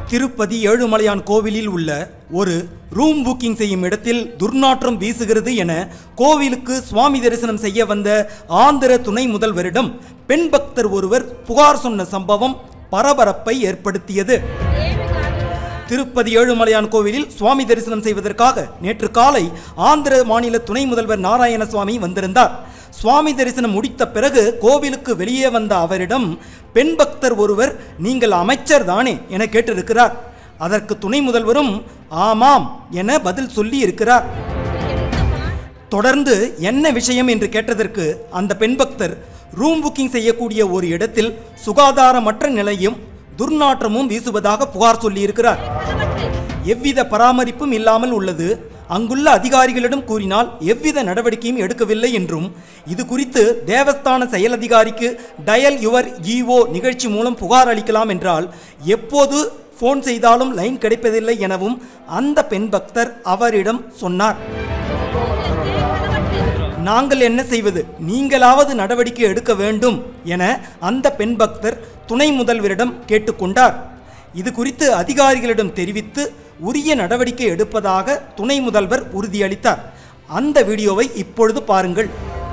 திருப்பதி ஏழுமலையான் கோவிலில் உள்ள ஒரு ரூம் புக்கிங் செய்யும் இடத்தில் துர்நாற்றம் வீசுகிறது என கோவிலுக்கு சுவாமி தரிசனம் செய்ய வந்த ஆந்திர துணை முதல்வரிடம் பெண் பக்தர் ஒருவர் புகார் சொன்ன சம்பவம் பரபரப்பை ஏற்படுத்தியது திருப்பதி ஏழுமலையான் கோவிலில் சுவாமி தரிசனம் செய்வதற்காக நேற்று காலை ஆந்திர மாநில துணை முதல்வர் நாராயணசுவாமி வந்திருந்தார் சுவாமி தரிசனம் முடித்த பிறகு கோவிலுக்கு வெளியே வந்த அவரிடம் பெண் பக்தர் ஒருவர் நீங்கள் அமைச்சர் தானே என கேட்டிருக்கிறார் அதற்கு துணை முதல்வரும் ஆமாம் என பதில் சொல்லி இருக்கிறார் தொடர்ந்து என்ன விஷயம் என்று கேட்டதற்கு அந்த பெண் பக்தர் ரூம் புக்கிங் செய்யக்கூடிய ஒரு இடத்தில் சுகாதாரமற்ற நிலையும் துர்நாற்றமும் வீசுவதாக புகார் சொல்லியிருக்கிறார் எவ்வித பராமரிப்பும் இல்லாமல் உள்ளது அங்குள்ள அதிகாரிகளிடம் கூறினால் எவ்வித நடவடிக்கையும் எடுக்கவில்லை என்றும் இது குறித்து தேவஸ்தான செயல் அதிகாரிக்கு டயல் யுவர் இஓ நிகழ்ச்சி மூலம் புகார் அளிக்கலாம் என்றால் எப்போது ஃபோன் செய்தாலும் லைன் கிடைப்பதில்லை எனவும் அந்த பெண் பக்தர் அவரிடம் சொன்னார் நாங்கள் என்ன செய்வது நீங்களாவது நடவடிக்கை எடுக்க வேண்டும் என அந்த பெண் பக்தர் துணை முதல்வரிடம் கேட்டுக்கொண்டார் இது குறித்து அதிகாரிகளிடம் தெரிவித்து உரிய நடவடிக்கை எடுப்பதாக துணை முதல்வர் உறுதியளித்தார் அந்த வீடியோவை இப்பொழுது பாருங்கள்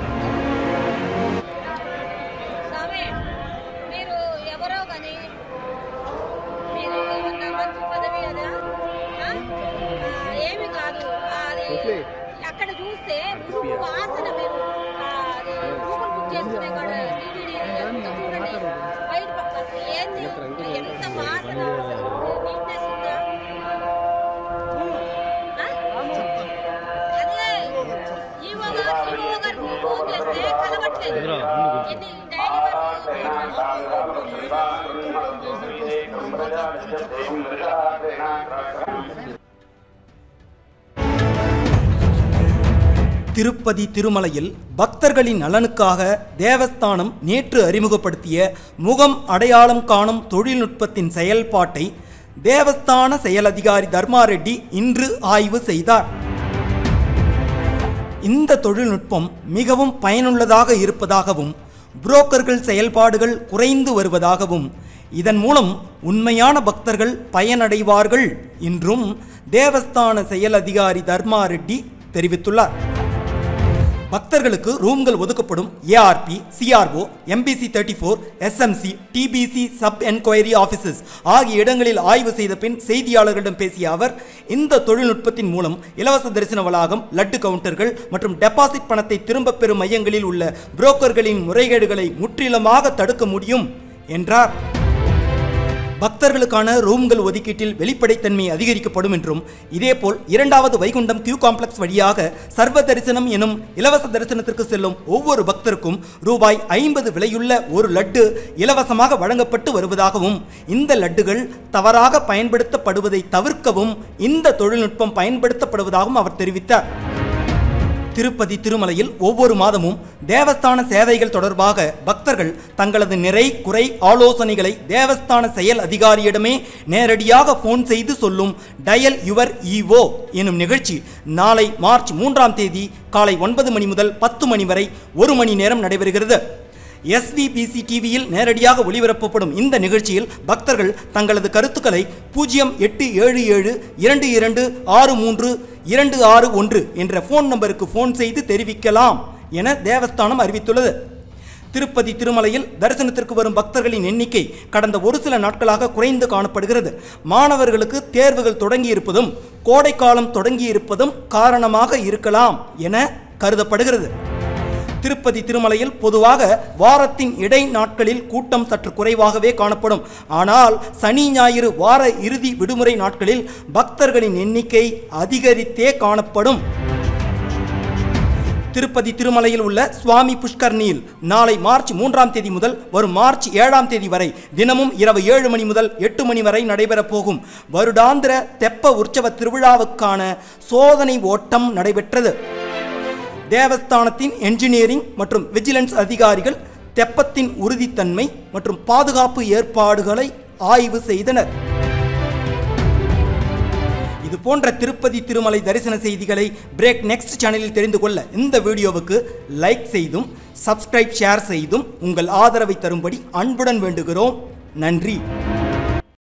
స్వామి మీరు ఎవరో కానీ మీరు ఏమన్నా మంచి పదవి కదా ఆ? ఆ, ఏమి కాదు అది అక్కడ చూస్తే మురుగు వాసన మీరు ఆ, అది రూములు బుక్ చేసుకునే కాడ టీటీడీ ఎంత చూడండి బయట పక్క అసలు ఏంది ఎంత వాసన అసలు నీట్నెస్ ఉందా ఆ? అదే ఈవో గారు ఈవో గారికి ఫోన్ చేస్తే కలవట్లేదు ఎన్ని డైలీ திருப்பதி திருமலையில் பக்தர்களின் நலனுக்காக தேவஸ்தானம் நேற்று அறிமுகப்படுத்திய முகம் அடையாளம் காணும் தொழில்நுட்பத்தின் செயல்பாட்டை தேவஸ்தான செயல் அதிகாரி தர்மா ரெட்டி இன்று ஆய்வு செய்தார் இந்த தொழில்நுட்பம் மிகவும் பயனுள்ளதாக இருப்பதாகவும் புரோக்கர்கள் செயல்பாடுகள் குறைந்து வருவதாகவும் இதன் மூலம் உண்மையான பக்தர்கள் பயனடைவார்கள் என்றும் தேவஸ்தான செயல் அதிகாரி தர்மா ரெட்டி தெரிவித்துள்ளார் பக்தர்களுக்கு ரூம்கள் ஒதுக்கப்படும் ARP CRO MBC thirty four SMC TBC sub enquiry offices ஆகிய இடங்களில் ஆய்வு செய்த பின் செய்தியாளர்களிடம் பேசிய அவர் இந்த தொழில்நுட்பத்தின் மூலம் இலவச தரிசன வளாகம் லட்டு கவுண்டர்கள் மற்றும் டெபாசிட் பணத்தை திரும்பப் பெறும் மையங்களில் உள்ள புரோக்கர்களின் முறைகேடுகளை முற்றிலுமாக தடுக்க முடியும் என்றார் பக்தர்களுக்கான ரூம்கள் ஒதுக்கீட்டில் வெளிப்படைத்தன்மை அதிகரிக்கப்படும் என்றும் இதேபோல் இரண்டாவது வைகுண்டம் கியூ காம்ப்ளெக்ஸ் வழியாக சர்வ தரிசனம் எனும் இலவச தரிசனத்திற்கு செல்லும் ஒவ்வொரு பக்தருக்கும் ரூபாய் ஐம்பது விலையுள்ள ஒரு லட்டு இலவசமாக வழங்கப்பட்டு வருவதாகவும் இந்த லட்டுகள் தவறாக பயன்படுத்தப்படுவதை தவிர்க்கவும் இந்த தொழில்நுட்பம் பயன்படுத்தப்படுவதாகவும் அவர் தெரிவித்தார் திருப்பதி திருமலையில் ஒவ்வொரு மாதமும் தேவஸ்தான சேவைகள் தொடர்பாக பக்தர்கள் தங்களது நிறை குறை ஆலோசனைகளை தேவஸ்தான செயல் அதிகாரியிடமே நேரடியாக ஃபோன் செய்து சொல்லும் டயல் யுவர் இஓ எனும் நிகழ்ச்சி நாளை மார்ச் மூன்றாம் தேதி காலை ஒன்பது மணி முதல் பத்து மணி வரை ஒரு மணி நேரம் நடைபெறுகிறது எஸ்விபிசி டிவியில் நேரடியாக ஒளிபரப்பப்படும் இந்த நிகழ்ச்சியில் பக்தர்கள் தங்களது கருத்துக்களை பூஜ்ஜியம் எட்டு ஏழு ஏழு இரண்டு இரண்டு ஆறு மூன்று இரண்டு ஆறு ஒன்று என்ற ஃபோன் நம்பருக்கு ஃபோன் செய்து தெரிவிக்கலாம் என தேவஸ்தானம் அறிவித்துள்ளது திருப்பதி திருமலையில் தரிசனத்திற்கு வரும் பக்தர்களின் எண்ணிக்கை கடந்த ஒரு சில நாட்களாக குறைந்து காணப்படுகிறது மாணவர்களுக்கு தேர்வுகள் தொடங்கியிருப்பதும் கோடைக்காலம் தொடங்கியிருப்பதும் காரணமாக இருக்கலாம் என கருதப்படுகிறது திருப்பதி திருமலையில் பொதுவாக வாரத்தின் இடை நாட்களில் கூட்டம் சற்று குறைவாகவே காணப்படும் ஆனால் சனி ஞாயிறு வார இறுதி விடுமுறை நாட்களில் பக்தர்களின் எண்ணிக்கை அதிகரித்தே காணப்படும் திருப்பதி திருமலையில் உள்ள சுவாமி புஷ்கர்ணியில் நாளை மார்ச் மூன்றாம் தேதி முதல் வரும் மார்ச் ஏழாம் தேதி வரை தினமும் இரவு ஏழு மணி முதல் எட்டு மணி வரை நடைபெறப் போகும் வருடாந்திர தெப்ப உற்சவ திருவிழாவுக்கான சோதனை ஓட்டம் நடைபெற்றது தேவஸ்தானத்தின் என்ஜினியரிங் மற்றும் விஜிலன்ஸ் அதிகாரிகள் தெப்பத்தின் உறுதித்தன்மை மற்றும் பாதுகாப்பு ஏற்பாடுகளை ஆய்வு செய்தனர் இது போன்ற திருப்பதி திருமலை தரிசன செய்திகளை பிரேக் நெக்ஸ்ட் சேனலில் தெரிந்து கொள்ள இந்த வீடியோவுக்கு லைக் செய்தும் சப்ஸ்கிரைப் ஷேர் செய்தும் உங்கள் ஆதரவை தரும்படி அன்புடன் வேண்டுகிறோம் நன்றி